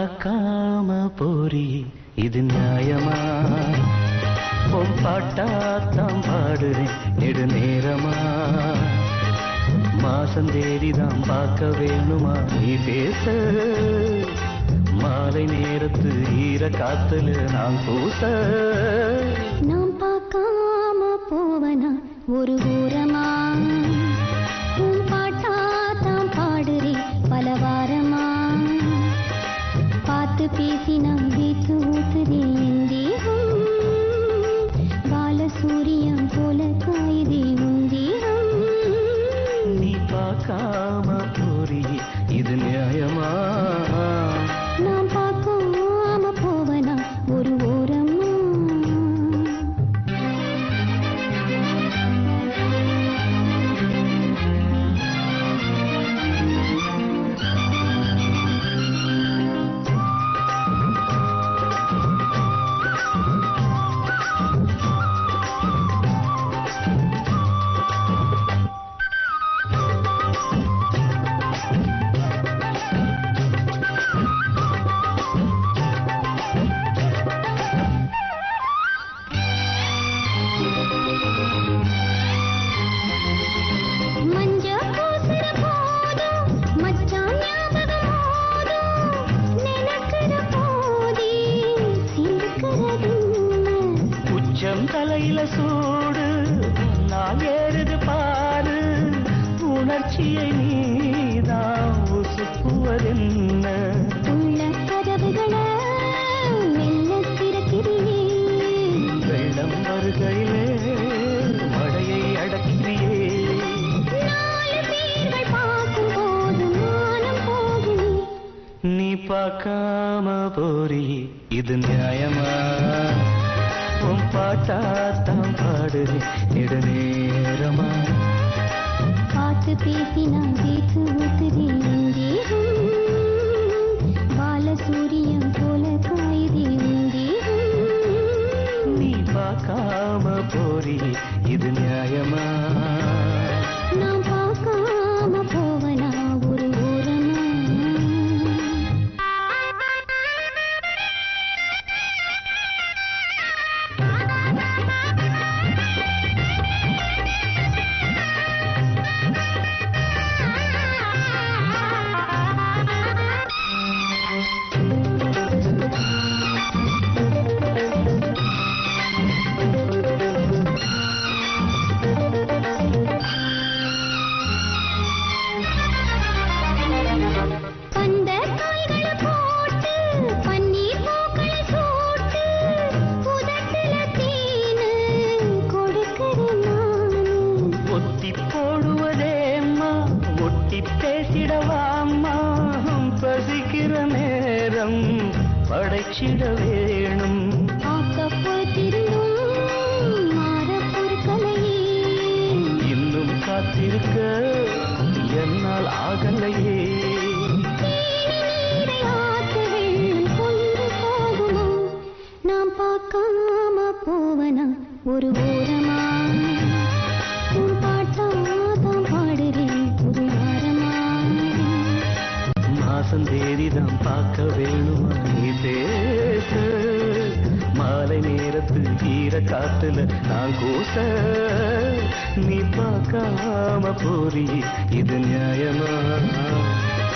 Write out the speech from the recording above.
பார்க்காம போரி இது நியாயமா உன் பாட்டாத்தான் பாடுறேன் நெடு நேரமா மாசம் தேதிதான் பார்க்க வேணுமா நீ பேச மாலை நேரத்து ஈர காத்துல நான் கூச நாம் பார்க்காம போவனா ஒரு ஓரமா உன் பாட்டா தான் பாடுறேன் பல வாரமா பார்த்து பேசி நான் வீட்டு ஊத்துதே என் தேகம் பாலசூரியம் போல காயுதே உன் தேகம் நீ பார்க்காம போரி இது நியாயமா நாம் பார்க்காம போவனா ஒரு ஓரமா மஞ்ச பூசுற போதும் மச்சான் ஞாபகம் போதும் நினைக்கிற போதே சிந்துக்கிறது உச்சம் தலையில சூடு நான் ஏறுது பாரு உணர்ச்சியை நீதான் உசுப்புவதென்ன உள்ள கதவுகளை மெல்ல திறக்கிறியே வெள்ளம் வருகையிலே மழையை அடக்கிறியே நாலு பேர்கள் பார்க்கும் போது மானம் போகுமே நீ பார்க்காம போரி இது நியாயமா உன் பாட்டாத்தான் பாடுறேன் நெடுநேரமா பார்த்து பேசி நான் பேச்சு ஊத்துதேன் என் தேகம் பாலசூரியம் போல காயுதே உன் தேகம் நீ பார்க்காம போரி இது நியாயமா நாம் பார்க்காம போவனா ஒரு ஓரமா பந்த காய்களை போட்டு பன்னீர் பூக்களை சூட்டு உதட்டுல தேனு கொடுக்கிறேன் நானு ஒத்தி போடுவதேம்மா ஒட்டி பேசிடவாம்மா பசிக்கிற நேரம் படைச்சிட வேணும் ஆக்கப்போத்திருந்தும் மாற பொருட்களையே இன்னும் காத்திருக்க என்னால் ஆகலையே நீரை ஆற்று வெள்ளம் கொண்டு போகுமோ நாம் பார்க்காம போவனா ஒரு ஓரமா உன் பாட்டாதான் பாடுறேன் ஒரு வாரமா மாசம் தேதிதான் பார்க்க வேணுமா நீ பேச மாலை நேரத்து ஈர காத்துல நான் கூச நீ பார்க்காம போரி இது நியாயமா